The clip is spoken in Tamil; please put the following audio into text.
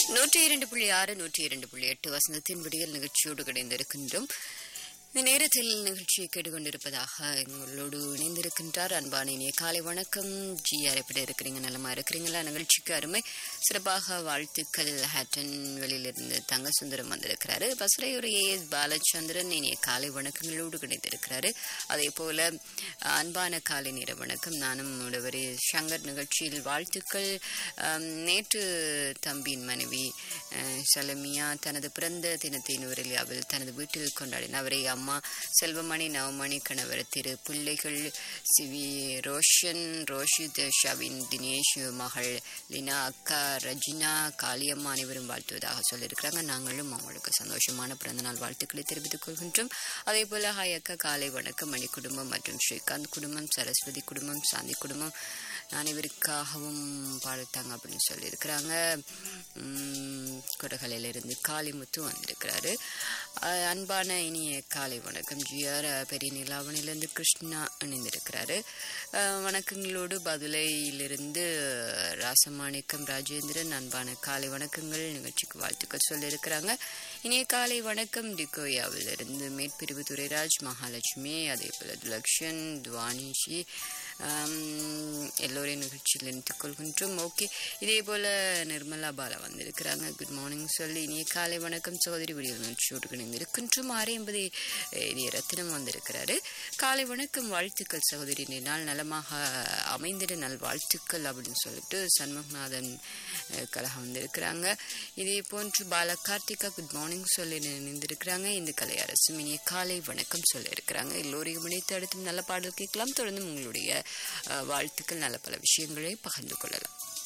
நூற்றி இரண்டு புள்ளி ஆறு நூற்றி இரண்டு புள்ளி எட்டு வசந்தத்தின் விடியல் நிகழ்ச்சியோடு கிடைந்திருக்கின்றோம் இந்த நேரத்தில் நிகழ்ச்சியை கேட்டுக்கொண்டிருப்பதாக எங்களோடு இணைந்திருக்கின்றார் அன்பான இனிய காலை வணக்கம் ஜிஆர் எப்படி இருக்கிறீங்க நலமா இருக்கிறீங்களா நிகழ்ச்சிக்கு அருமை சிறப்பாக வாழ்த்துக்கள் ஹேட்டன் வெளியிலிருந்து தங்க சுந்தரம் வந்திருக்கிறாரு பசறையூர் ஏ எஸ் பாலச்சந்திரன் இனிய காலை வணக்கங்களோடு கிடைத்திருக்கிறாரு அதே போல அன்பான காலை நேர வணக்கம் நானும் உடவரே சங்கர் நிகழ்ச்சியில் வாழ்த்துக்கள் ஆம், நேற்று தம்பியின் மனைவி அஹ், சலமியா தனது பிறந்த தினத்தை நுவரெலியாவில் தனது வீட்டில் கொண்டாடினார் அவரை அம்மா செல்வமணி நவமணி கணவர் திரு பிள்ளைகள் சிவி ரோஷன் ரோஷித் ஷவின் தினேஷ் மகள் லினா அக்கா ரஜினா காளியம்மா அனைவரும் வாழ்த்துவதாக சொல்லியிருக்கிறாங்க நாங்களும் அவங்களுக்கு சந்தோஷமான பிறந்தநாள் வாழ்த்துக்களை தெரிவித்துக் கொள்கின்றோம் அதே போல ஹாய் அக்கா காலை வணக்கம் மணி குடும்பம் மற்றும் ஸ்ரீகாந்த் குடும்பம் சரஸ்வதி குடும்பம் சாந்தி குடும்பம் அனைவருக்காகவும் பாடுத்தாங்க அப்படின்னு சொல்லியிருக்கிறாங்க உம், கொடகலையிலிருந்து காளிமுத்து வந்திருக்கிறாரு அஹ், அன்பான இனிய காலை வணக்கம் ஜிஆர் பெரிய நிலாவணிலிருந்து கிருஷ்ணா இணைந்திருக்கிறாரு அஹ், வணக்கங்களோடு பதுளையிலிருந்து ராசமாணிக்கம் ராஜேந்திரன் அன்பான காலை வணக்கங்கள் நிகழ்ச்சிக்கு வாழ்த்துக்கள் சொல்லியிருக்கிறாங்க இனிய காலை வணக்கம் டிகோயாவிலிருந்து மேற்பிரிவு துரைராஜ் மகாலட்சுமி அதே போல துலக்ஷன் துவானிஷி ஆம், எல்லோரையும் நிகழ்ச்சியில் இணைத்துக் கொள்கின்றோம் ஓகே இதே போல நிர்மலா பாலா வந்திருக்கிறாங்க குட் மார்னிங் சொல்லி இனிய காலை வணக்கம் சகோதரி விடியல் நிகழ்ச்சியோடு இணைந்திருக்கின்றோம் ஆறு எண்பது இனிய ரத்தினம் வந்திருக்கிறாரு காலை வணக்கம் வாழ்த்துக்கள் சகோதரி இந்த நாள் நலமாக அமைந்திட நல் வாழ்த்துக்கள் அப்படின்னு சொல்லிட்டு சண்முகநாதன் அஹ், கலகம் வந்திருக்கிறாங்க இதே போன்று பால கார்த்திகா குட் மார்னிங் சொல்லி இணைந்திருக்கிறாங்க இந்த கலை அரசும் இனிய காலை வணக்கம் சொல்லியிருக்கிறாங்க எல்லோரையும் இணைத்து அடுத்தும் நல்ல பாடல் கேட்கலாம் தொடர்ந்து உங்களுடைய அஹ், வாழ்த்துக்கள் நல்ல பல விஷயங்களை பகிர்ந்து கொள்ளலாம்